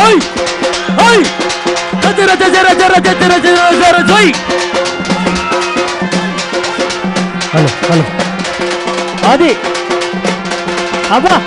ఓయ్ ఓయ్ రజ రజ జర జర జర జర జర జర జోయ్ హలో హలో అది అబ్బా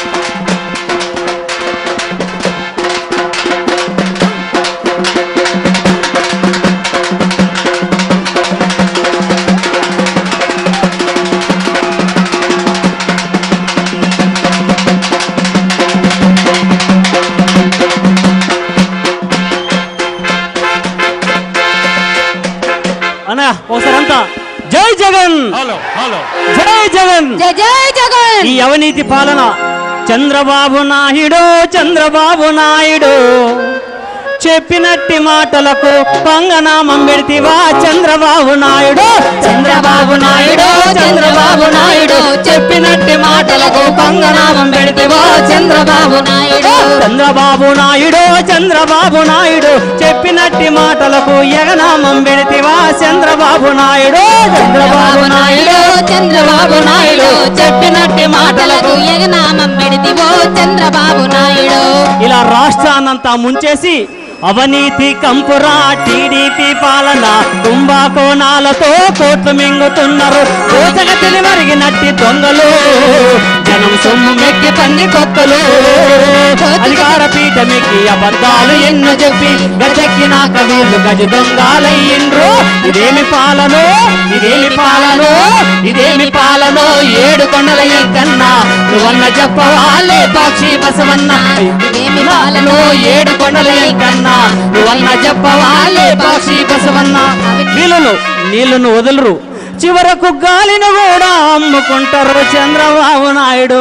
అన్నా ఒకసారి అంతా జై జగన్ హలో హలో జై జగన్ జై జై జగన్ ఈ అవినీతి పాలన చంద్రబాబు నాయుడు చంద్రబాబు నాయుడు చెప్పినట్టి మాటలకు పంగనామం పెడితివా చంద్రబాబు నాయుడు చంద్రబాబు నాయుడు చంద్రబాబు నాయుడు చెప్పినట్టి మాటలకు పంగనామం పెడితివా చంద్రబాబు నాయుడు చంద్రబాబు నాయుడు చంద్రబాబు నాయుడు చెప్పినట్టి మాటలకు ఎగనామం పెడితివా చంద్రబాబు నాయుడు చంద్రబాబు నాయుడు చంద్రబాబు నాయుడు చెప్పినట్టి మాటలకు ఎగనామం పెడితివో చంద్రబాబు నాయుడు ఇలా రాష్ట్రాన్నంతా ముంచేసి అవినీతి కంపురా టీడీపీ పాలన కుంభకోణాలతో కోట్లు మింగుతున్నారు దోచక తెలివరిగినట్టి దొంగలు జనం సొమ్ము మెక్కి పంది కొత్తలు అధికార పీఠమికి అబద్ధాలు ఎన్నో చెప్పి గజెక్కినాక వీళ్ళు గజ దొంగాలయ్యిండ్రు ఇదేమి పాలనో ఇదేమి పాలనో ఇదేమి పాలనో ఏడు కొండల కన్నా నువ్వన్న చెప్పవాలే పాక్షి బసవన్న ఇదేమి పాలనో ఏడు కొండల కన్నా నువ్వన్న చెప్పవాలే పాక్షి బసవన్న నీళ్ళను నీళ్ళను వదలరు చివరకు గాలిని కూడా అమ్ముకుంటారు చంద్రబాబు నాయుడు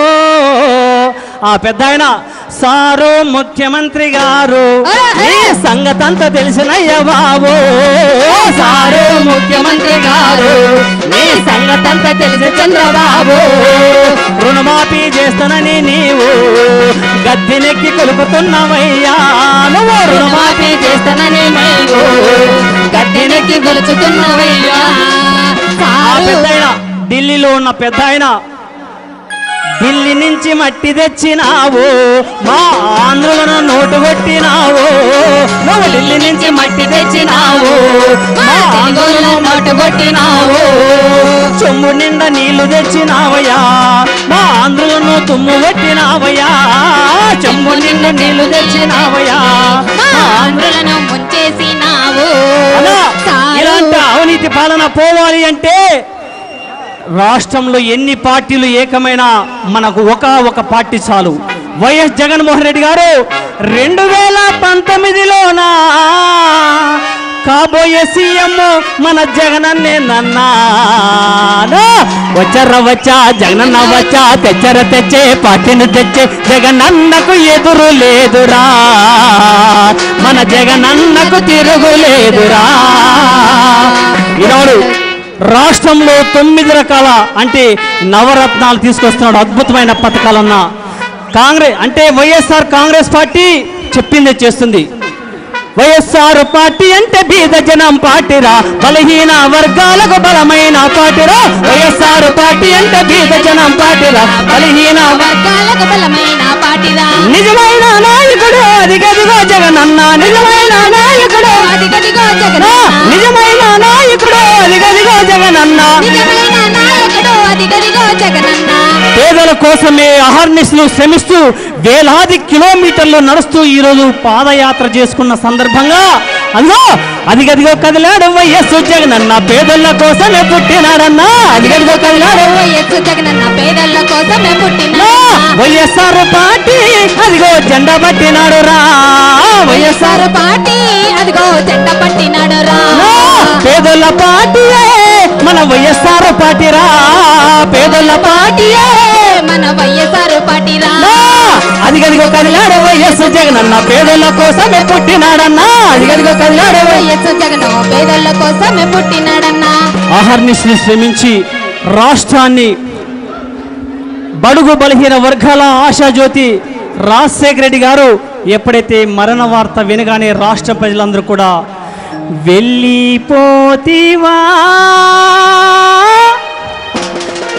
ఆ పెద్ద ఆయన సారు ముఖ్యమంత్రి గారు ఈ సంగతంతా తెలిసినయ్య బాబు సారు ముఖ్యమంత్రి గారు నీ సంగతంతా తెలిసి చంద్రబాబు రుణమాఫీ చేస్తానని నీవు గద్దెనెక్కి కొలుపుతున్నావయ్యా నువ్వు రుణమాఫీ చేస్తానని నీవు గద్దెనెక్కి కొలుచుతున్నావయ్యా ఆ పెద్ద ఆయన ఢిల్లీలో ఉన్న పెద్ద ఆయన ఢిల్లీ నుంచి మట్టి తెచ్చినావు మా ఆంధ్రులను నోటు కొట్టినావు నువ్వు ఢిల్లీ నుంచి మట్టి తెచ్చినావు మా ఆంధ్రులను నోటు కొట్టినావు చెమ్ము నిండా నీళ్లు తెచ్చినావయ్యా మా ఆంధ్రులను తుమ్ము కొట్టినావయ్యా చెమ్ము నిండా నీళ్లు తెచ్చినావయ్యా మా ఆంధ్రులను ముంచేసినావు అలా సారు. ఇలాంటి అవినీతి పాలన పోవాలి అంటే రాష్ట్రంలో ఎన్ని పార్టీలు ఏకమైనా మనకు ఒక ఒక పార్టీ చాలు వైఎస్ జగన్మోహన్ రెడ్డి గారు రెండు వేల పంతొమ్మిదిలోనా కాబోయే సీఎం మన జగనన్నే నన్నాను వచ్చర వచ్చా జగనన్న వచ్చా తెచ్చర తెచ్చే పార్టీని తెచ్చే జగనన్నకు ఎదురు లేదురా మన జగనన్నకు తిరుగులేదురా ఈనాడు రాష్ట్రంలో తొమ్మిది రకాల అంటే నవరత్నాలు తీసుకొస్తున్నాడు అద్భుతమైన పథకాలన్న కాంగ్రెస్ అంటే వైఎస్ఆర్ కాంగ్రెస్ పార్టీ చెప్పిందే చేస్తుంది వైఎస్ఆర్ పార్టీ అంటే బీద జనం పార్టీరా బలహీన వర్గాలకు బలమైన పార్టీరా వైఎస్ఆర్ పార్టీ అంటే బీద జనం పార్టీరా బలహీన వర్గాలకు బలమైన పాటిరా నిజమైన నాయకుడు అదిగదిగో జగనన్న నిజమైన నాయకుడు అదిగదిగో ఆ, జగనన్న నిజమైన నాయకుడు అదిగదిగో జగనన్న నిజమైన నాయకుడు అదిగదిగో జగనన్న పేదల కోసమే అహర్నిశలు శ్రమిస్తూ వేలాది కిలోమీటర్లు నడుస్తూ ఈరోజు పాదయాత్ర చేసుకున్న సందర్భంగా అందులో అదిగదిగో కదిలాడు వైఎస్ జగనన్న పేదల కోసమే పుట్టినాడన్నా అదిగదిగో కదిలాడు వైఎస్ జగనన్న పేదల కోసమే పుట్టిన నా వైఎస్ఆర్ పార్టీ అదిగో జెండా పట్టినాడు రా వైఎస్ఆర్ పార్టీ అదిగో జెండ పట్టినాడు రా నా పేదల పార్టీయే మన వైఎస్ఆర్ పార్టీ రా పేదల పార్టీయే మన వైఎస్ఆర్ పార్టీ రా నా అదిగదిగో కదిలాడు వైఎస్ జగనన్న పేదల కోసమే పుట్టినాడన్నా అదిగదిగో కదిలాడు వైఎస్ జగన్ పేదల కోసమే పుట్టినాడన్నా ఆహర్నిశలు శ్రమించి రాష్ట్రాన్ని బడుగు బలహీన వర్గాల ఆశాజ్యోతి రాజశేఖర రెడ్డి గారు ఎప్పుడైతే మరణ వార్త వినగానే రాష్ట్ర ప్రజలందరూ కూడా వెళ్ళిపోతివా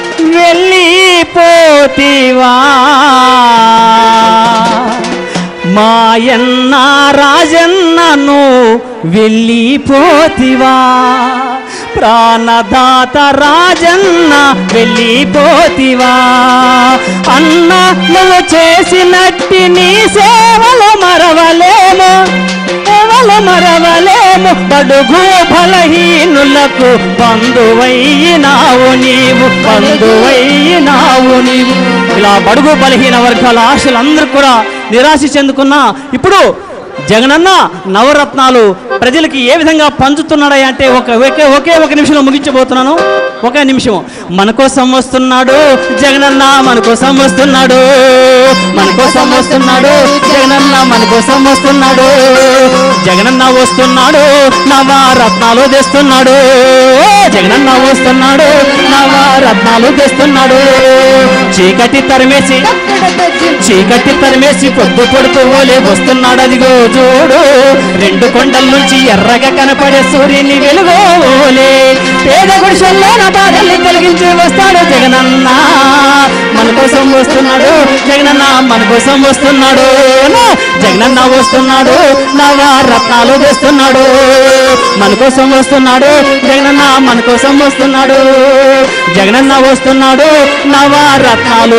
వెళ్ళిపోతివా మాయన్న రాజన్నను వెళ్ళిపోతివా ప్రాణదాత రాజన్న వెళ్ళిపోతివా అన్న నువ్వు చేసినట్టి నీ సేవలు మరవలేము సేవలు మరవలేము బడుగు బలహీనులకు బంధువైనావు నీవు బంధువైనావు నీవు ఇలా బడుగు బలహీన వర్గాల ఆశలందరూ కూడా నిరాశ చెందుకున్నా ఇప్పుడు జగనన్న నవరత్నాలు ప్రజలకి ఏ విధంగా పంచుతున్నాడా అంటే ఒక ఒకే ఒకే ఒక నిమిషంలో ముగించబోతున్నాను ఒకే నిమిషం మన కోసం వస్తున్నాడు జగనన్న మన కోసం వస్తున్నాడు మన కోసం వస్తున్నాడు జగనన్న మన కోసం వస్తున్నాడు జగనన్న వస్తున్నాడు నవరత్నాలు తెస్తున్నాడు జగనన్న వస్తున్నాడు నవరత్నాలు తెస్తున్నాడు చీకటి తరిమేసి చీకటి తరిమేసి పొద్దు పొడుతూ ఓలే వస్తున్నాడు అదిగో చూడు రెండు కొండల నుంచి ఎర్రగా కనపడే సూర్యుని వెలుగో ఓలే పేద గుడిసెల్లో నా బాధల్ని తొలగించి వస్తాడు జగనన్న మన కోసం వస్తున్నాడు జగనన్న మన కోసం వస్తున్నాడు జగనన్న వస్తున్నాడు నవరత్నాలు తెస్తున్నాడు మన కోసం వస్తున్నాడు జగనన్న మన కోసం వస్తున్నాడు జగనన్న వస్తున్నాడు నవరత్నాలు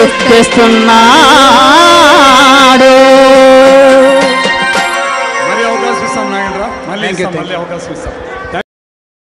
తెస్తున్నాడు మరి అవకాశం ఇస్తాం నాగేంద్ర మళ్ళీ ఇస్తాం, మళ్ళీ అవకాశం ఇస్తాం